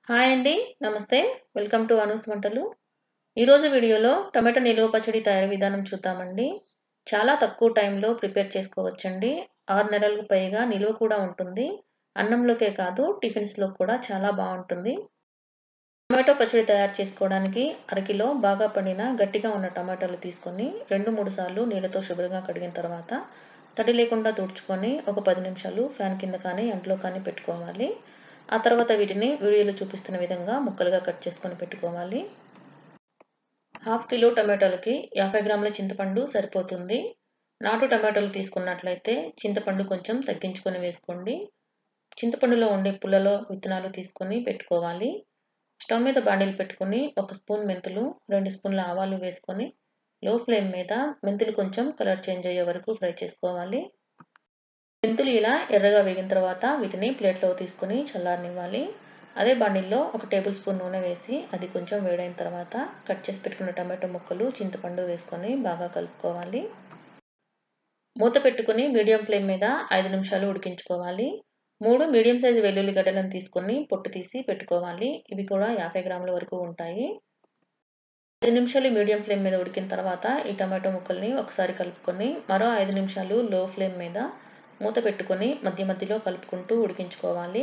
hi అండి నమస్తే welcome to Anu's వంటలు ఈరోజు వీడియోలో టమాటో నిలువ పచ్చడి తయారీ విధానం చూద్దామండి చాలా తక్కువ టైంలో ప్రిపేర్ చేసుకోవచ్చండి ఆరు నెలలకు పైగా నిలువ కూడా ఉంటుంది అన్నంలోకే కాదు టిఫిన్స్లో కూడా చాలా బాగుంటుంది టమాటో పచ్చడి తయారు చేసుకోవడానికి అరకిలో బాగా పండిన గట్టిగా ఉన్న టమాటాలు తీసుకొని రెండు మూడు సార్లు నీళ్ళతో శుభ్రంగా కడిగిన తర్వాత తడి లేకుండా తుడుచుకొని ఒక పది నిమిషాలు ఫ్యాన్ కింద కానీ ఎండలో కానీ పెట్టుకోవాలి ఆ తర్వాత వీటిని వీడియోలో చూపిస్తున్న విధంగా ముక్కలుగా కట్ చేసుకొని పెట్టుకోవాలి హాఫ్ కిలో టమాటాలకి యాభై గ్రాముల చింతపండు సరిపోతుంది నాటు టమాటాలు తీసుకున్నట్లయితే చింతపండు కొంచెం తగ్గించుకొని వేసుకోండి చింతపండులో ఉండే పుల్లలో విత్తనాలు తీసుకొని పెట్టుకోవాలి స్టవ్ మీద బాండీలు పెట్టుకొని ఒక స్పూన్ మెంతులు రెండు స్పూన్ల ఆవాలు వేసుకొని లో ఫ్లేమ్ మీద మెంతులు కొంచెం కలర్ చేంజ్ అయ్యే వరకు ఫ్రై చేసుకోవాలి మెంతులు ఇలా ఎర్రగా వేగిన తర్వాత వీటిని ప్లేట్లో తీసుకొని చల్లారనివ్వాలి అదే బండిల్లో ఒక టేబుల్ స్పూన్ నూనె వేసి అది కొంచెం వేడైన తర్వాత కట్ చేసి పెట్టుకున్న టమాటో ముక్కలు చింతపండు వేసుకొని బాగా కలుపుకోవాలి మూత పెట్టుకుని మీడియం ఫ్లేమ్ మీద ఐదు నిమిషాలు ఉడికించుకోవాలి మూడు మీడియం సైజు వెల్లుల్లి గడ్డలను తీసుకొని పొట్టు తీసి పెట్టుకోవాలి ఇవి కూడా యాభై గ్రాముల వరకు ఉంటాయి ఐదు నిమిషాలు మీడియం ఫ్లేమ్ మీద ఉడికిన తర్వాత ఈ టమాటో ముక్కల్ని ఒకసారి కలుపుకొని మరో ఐదు నిమిషాలు లో ఫ్లేమ్ మీద మూత పెట్టుకొని మధ్య మధ్యలో కలుపుకుంటూ ఉడికించుకోవాలి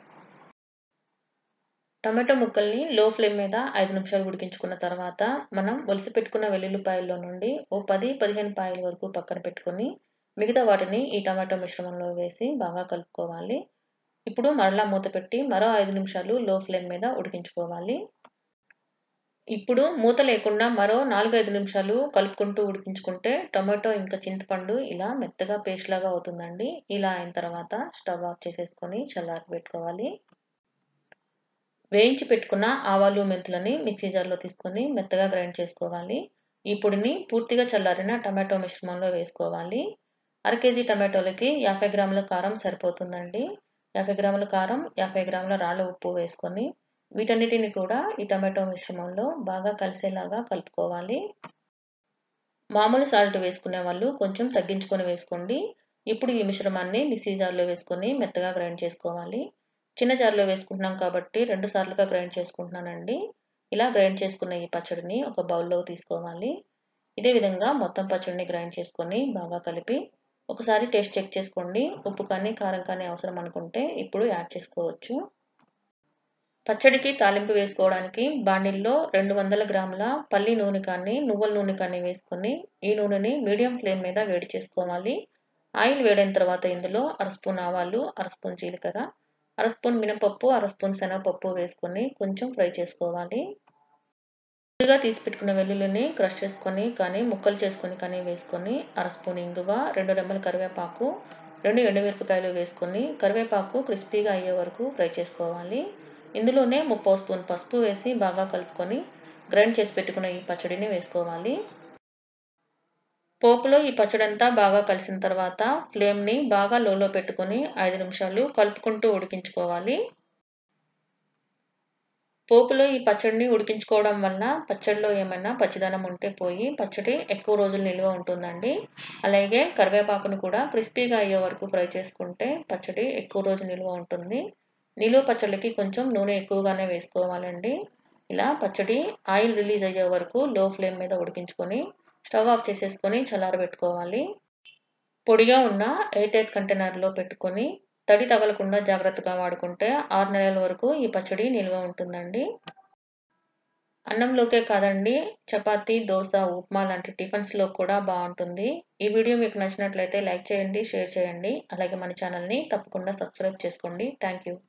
టమాటో ముక్కల్ని లో ఫ్లేమ్ మీద ఐదు నిమిషాలు ఉడికించుకున్న తర్వాత మనం ఒలిసి పెట్టుకున్న వెల్లుల్లిపాయల్లో నుండి ఓ పది పదిహేను పాయల వరకు పక్కన పెట్టుకొని మిగతా వాటిని ఈ టమాటో మిశ్రమంలో వేసి బాగా కలుపుకోవాలి ఇప్పుడు మరలా మూత పెట్టి మరో ఐదు నిమిషాలు లో ఫ్లేమ్ మీద ఉడికించుకోవాలి ఇప్పుడు మూత లేకుండా మరో నాలుగైదు నిమిషాలు కలుపుకుంటూ ఉడికించుకుంటే టొమాటో ఇంకా చింతపండు ఇలా మెత్తగా పేస్ట్ లాగా అవుతుందండి ఇలా అయిన తర్వాత స్టవ్ ఆఫ్ చేసేసుకొని చల్లారి పెట్టుకోవాలి వేయించి పెట్టుకున్న ఆవాలు మెంతులని మిక్సీ జార్లో తీసుకొని మెత్తగా గ్రైండ్ చేసుకోవాలి ఈ పొడిని పూర్తిగా చల్లారిన టమాటో మిశ్రమంలో వేసుకోవాలి అర కేజీ టమాటోలకి యాభై గ్రాముల కారం సరిపోతుందండి యాభై గ్రాముల కారం యాభై గ్రాముల రాళ్ళ ఉప్పు వేసుకొని వీటన్నిటిని కూడా ఈ టమాటో మిశ్రమంలో బాగా కలిసేలాగా కలుపుకోవాలి మామూలు సాల్ట్ వేసుకునే వాళ్ళు కొంచెం తగ్గించుకొని వేసుకోండి ఇప్పుడు ఈ మిశ్రమాన్ని మిక్సీ జార్లో వేసుకొని మెత్తగా గ్రైండ్ చేసుకోవాలి చిన్న జార్లో వేసుకుంటున్నాం కాబట్టి రెండు సార్లుగా గ్రైండ్ చేసుకుంటున్నానండి ఇలా గ్రైండ్ చేసుకున్న ఈ పచ్చడిని ఒక బౌల్లో తీసుకోవాలి ఇదే విధంగా మొత్తం పచ్చడిని గ్రైండ్ చేసుకొని బాగా కలిపి ఒకసారి టేస్ట్ చెక్ చేసుకోండి ఉప్పు కానీ కారం కానీ అవసరం అనుకుంటే ఇప్పుడు యాడ్ చేసుకోవచ్చు పచ్చడికి తాలింపు వేసుకోవడానికి బాండిల్లో రెండు వందల గ్రాముల పల్లి నూనె కానీ నువ్వుల నూనె కానీ వేసుకొని ఈ నూనెని మీడియం ఫ్లేమ్ మీద వేడి చేసుకోవాలి ఆయిల్ వేడైన తర్వాత ఇందులో అర స్పూన్ ఆవాలు అర స్పూన్ జీలకర్ర అర స్పూన్ మినపప్పు అర స్పూన్ శనగపప్పు వేసుకొని కొంచెం ఫ్రై చేసుకోవాలి ముందుగా తీసి పెట్టుకున్న వెల్లుల్లిని క్రష్ చేసుకొని కానీ ముక్కలు చేసుకొని కానీ వేసుకొని అర స్పూన్ ఇంగువ రెండు రెమ్మల కరివేపాకు రెండు ఎండుమిరపకాయలు వేసుకొని కరివేపాకు క్రిస్పీగా అయ్యే వరకు ఫ్రై చేసుకోవాలి ఇందులోనే ముప్పో స్పూన్ పసుపు వేసి బాగా కలుపుకొని గ్రైండ్ చేసి పెట్టుకున్న ఈ పచ్చడిని వేసుకోవాలి పోపులో ఈ పచ్చడి అంతా బాగా కలిసిన తర్వాత ఫ్లేమ్ని బాగా లోలో పెట్టుకొని ఐదు నిమిషాలు కలుపుకుంటూ ఉడికించుకోవాలి పోపులో ఈ పచ్చడిని ఉడికించుకోవడం వల్ల పచ్చడిలో ఏమైనా పచ్చిదనం ఉంటే పోయి పచ్చడి ఎక్కువ రోజులు నిల్వ ఉంటుందండి అలాగే కరివేపాకును కూడా క్రిస్పీగా అయ్యే వరకు ఫ్రై చేసుకుంటే పచ్చడి ఎక్కువ రోజు నిల్వ ఉంటుంది నిలువ పచ్చడికి కొంచెం నూనె ఎక్కువగానే వేసుకోవాలండి ఇలా పచ్చడి ఆయిల్ రిలీజ్ అయ్యే వరకు లో ఫ్లేమ్ మీద ఉడికించుకొని స్టవ్ ఆఫ్ చేసేసుకొని చల్లారబెట్టుకోవాలి పొడిగా ఉన్న ఎయిర్ టైట్ కంటైనర్లో పెట్టుకొని తడి తగలకుండా జాగ్రత్తగా వాడుకుంటే ఆరు నెలల వరకు ఈ పచ్చడి నిల్వ ఉంటుందండి అన్నంలోకే కాదండి చపాతీ దోశ ఉప్మా లాంటి టిఫిన్స్లో కూడా బాగుంటుంది ఈ వీడియో మీకు నచ్చినట్లయితే లైక్ చేయండి షేర్ చేయండి అలాగే మన ఛానల్ని తప్పకుండా సబ్స్క్రైబ్ చేసుకోండి థ్యాంక్ యూ